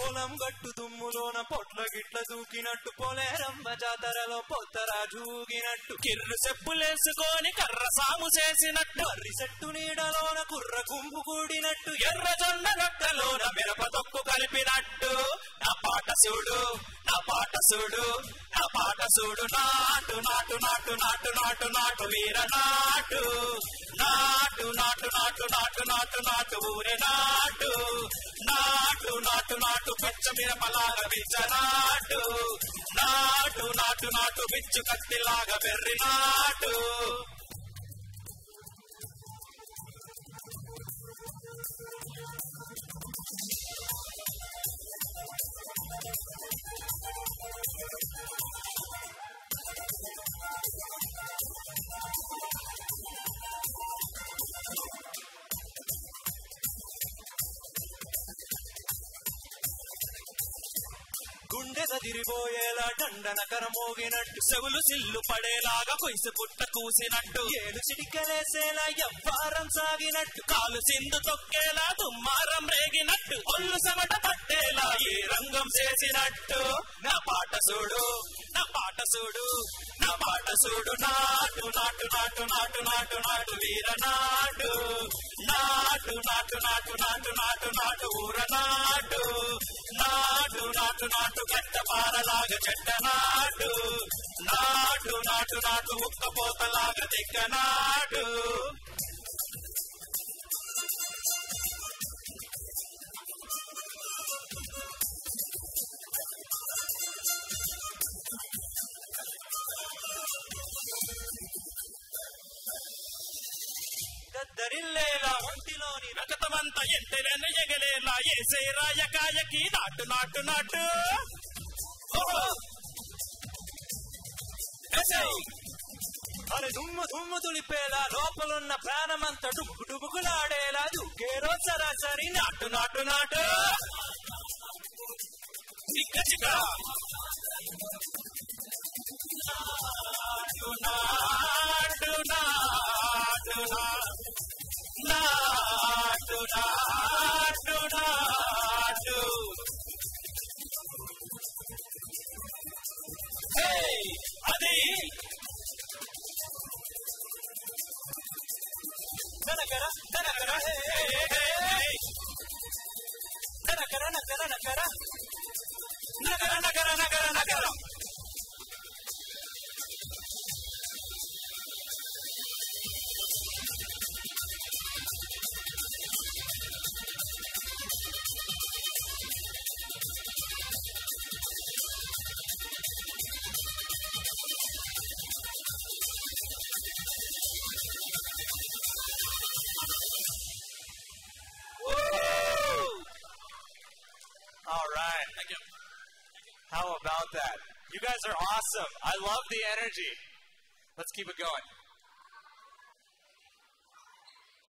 పొలం గట్టు దుమ్ములోన పొట్ల గిట్ల దూకినట్టు పొలేరమ్మ జాతరలో పొత్తరాజు ఊగినట్టు కిర్రు చెప్పులేసుకొని కర్ర సాము చేసినట్టు మర్రి చెట్టు నీడలోన కుర్ర గుంపు కూడినట్టు ఎర్ర జొన్న రొట్టెలోన మిరప తొక్కు కలిపినట్టు నా పాట చూడు నా పాట చూడు నా పాట చూడు నాటు నాటు నాటు నాటు నాటు నాటు వీర నాటు నాటు నాటు నాటు నాటు నాటు నాటు ఊరే నాటు నాటు నాటు నాటు పచ్చ మిరపలాగా బిచ్చ నాటు నాటు నాటు నాటు బిచ్చు కత్తిలాగా బెర్రి నాటు గుండె సదిరిపోయేలా దండన కరమోగినట్టు చెవులు సిల్లు పడేలాగా కొయిసి పుట్ట కూసినట్టు ఏలు చిటికలేసేలా ఎవ్వారం సాగినట్టు కాలు సింధు తొక్కేలా దుమ్మారం రేగినట్టు ఒళ్ళు సమట పట్టేలా ఏ రంగం చేసినట్టు నా పాట చూడు నా పాట చూడు నా పాట చూడు నాటు నాటు నాటు నాటు నాటు నాటు వీర నాటు నాటు నాటు నాటు నాటు నాటు నాటు ఊర నాటు నాటు నాటు నాటు గట్ట పారలాగా చెట్ట నాటు నాటు నాటు నాటు ఉక్కపోతలాగా దిగ్గ నాటు దద్దరిల్లేలా ఒంటిలోని రకతమంత ఎంటెనెన ఎగలేలా ఏసే రాయకాయకి నాటు నాటు నాటు ఓహో! ఏసేయ్! అరే దుమ్ము దుమ్ము తులిపేలా లోపలున్న ప్రాణమంతా డుబుకు డుబుకులాడేలా దూకేరో సరాసరి నాటు నాటు నాటు చిక్క చిక్క నాటు నాటు నాటు నాటు నాటు నాటు ఏయ్! అది ననకర ననకర హే, హే, హే, హే. ననకర నకర నకర నగర నగర నగర నగర All right. Thank you. How about that? You guys are awesome. I love the energy. Let's keep it going.